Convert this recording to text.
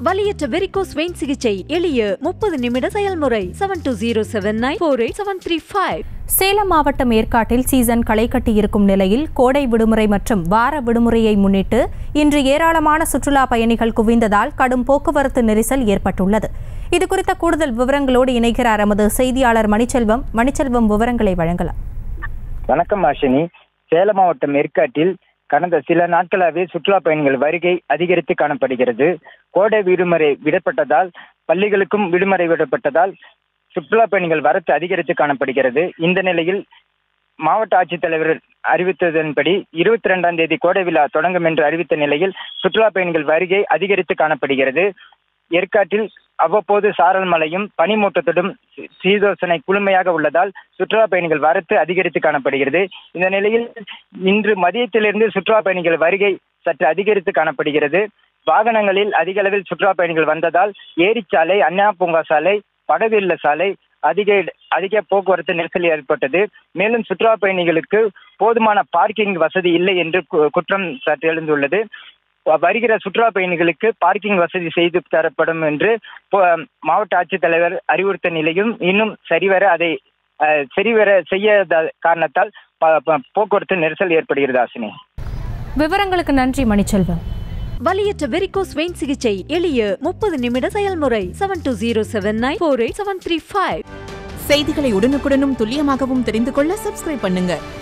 வலியற்ற varicose vein சிகிச்சை எளிய முப்பது நிமிட செயல்முறை seven two zero seven nine four eight seven three five Salem மாவட்டம் ஏற்காட்டில் சீசன் களை கட்டி இருக்கும் நிலையில் கோடை விடுமுறை மற்றும் வார விடுமுறையை முன்னிட்டு இன்று ஏராளமான சுற்றுலா பயணிகள் குவிந்ததால் கடும் போக்குவரத்து நெரிசல் ஏற்பட்டுள்ளது இதுகுறித்த கூடுதல் விவரங்களோடு இணைகிறார் எமது செய்தியாளர் மணிச்செல்வம் மணிச்செல்வம் விவரங்களை வழங்கலாம் வணக்கம் ஆஷினி சேலம் மாவட்டம் ஏற்காட்டில் கடந்த சில நாட்களாகவே சுற்றுலா பயணிகள் வருகை அதிகரித்து காணப்படுகிறது கோடை விடுமுறை விடப்பட்டதால் பள்ளிகளுக்கும் விடுமுறை விடப்பட்டதால் சுற்றுலா பயணிகள் வரத்து அதிகரித்து காணப்படுகிறது இந்த நிலையில் மாவட்ட ஆட்சித்தலைவர் அறிவித்ததன்படி இருபத்தி ரெண்டாம் தேதி கோடை விழா தொடங்கும் என்று அறிவித்த நிலையில் சுற்றுலா பயணிகள் வருகை அதிகரித்து காணப்படுகிறது ஏற்காட்டில் அவ்வப்போது சாரல் மழையும் பனிமூட்டத்துடன் சீ- சீதோசனை குளுமையாக உள்ளதால் சுற்றுலா பயணிகள் வரத்து அதிகரித்து காணப்படுகிறது இந்த நிலையில் இன்று மதியத்திலிருந்து சுற்றுலா பயணிகள் வருகை சற்று அதிகரித்து காணப்படுகிறது வாகனங்களில் அதிக அளவில் சுற்றுலா பயணிகள் வந்ததால் ஏரிச்சாலை அண்ணா பூங்கா சாலை படவில்ல சாலை அதிக அதிக போக்குவரத்து நெரிசல் ஏற்பட்டது மேலும் சுற்றுலா பயணிகளுக்கு போதுமான பார்க்கிங் வசதி இல்லை என்று கு- குற்றம் சாட்டு எழுந்துள்ளது வ- வருகிற சுற்றுலா பயணிகளுக்கு பார்க்கிங் வசதி செய்து தரப்படும் என்று போ- மாவட்ட ஆட்சித்தலைவர் அறிவுறுத்த நிலையும் இன்னும் சரிவர அதை அஹ், சரிவர செய்யாத காரணத்தால் ப- ப- போக்குவரத்து நெரிசல் ஏற்படுகிறது ஆசினி விவரங்களுக்கு நன்றி மணிச்செல்வம் வலியற்ற வெரிகோஸ் வெயின் சிகிச்சை எளிய முப்பது நிமிட செயல்முறை seven two zero seven nine four eight seven three five செய்திகளை உடனுக்குடனும் துல்லியமாகவும் தெரிந்து கொள்ள சப்ஸ்கிரைப் பண்ணுங்க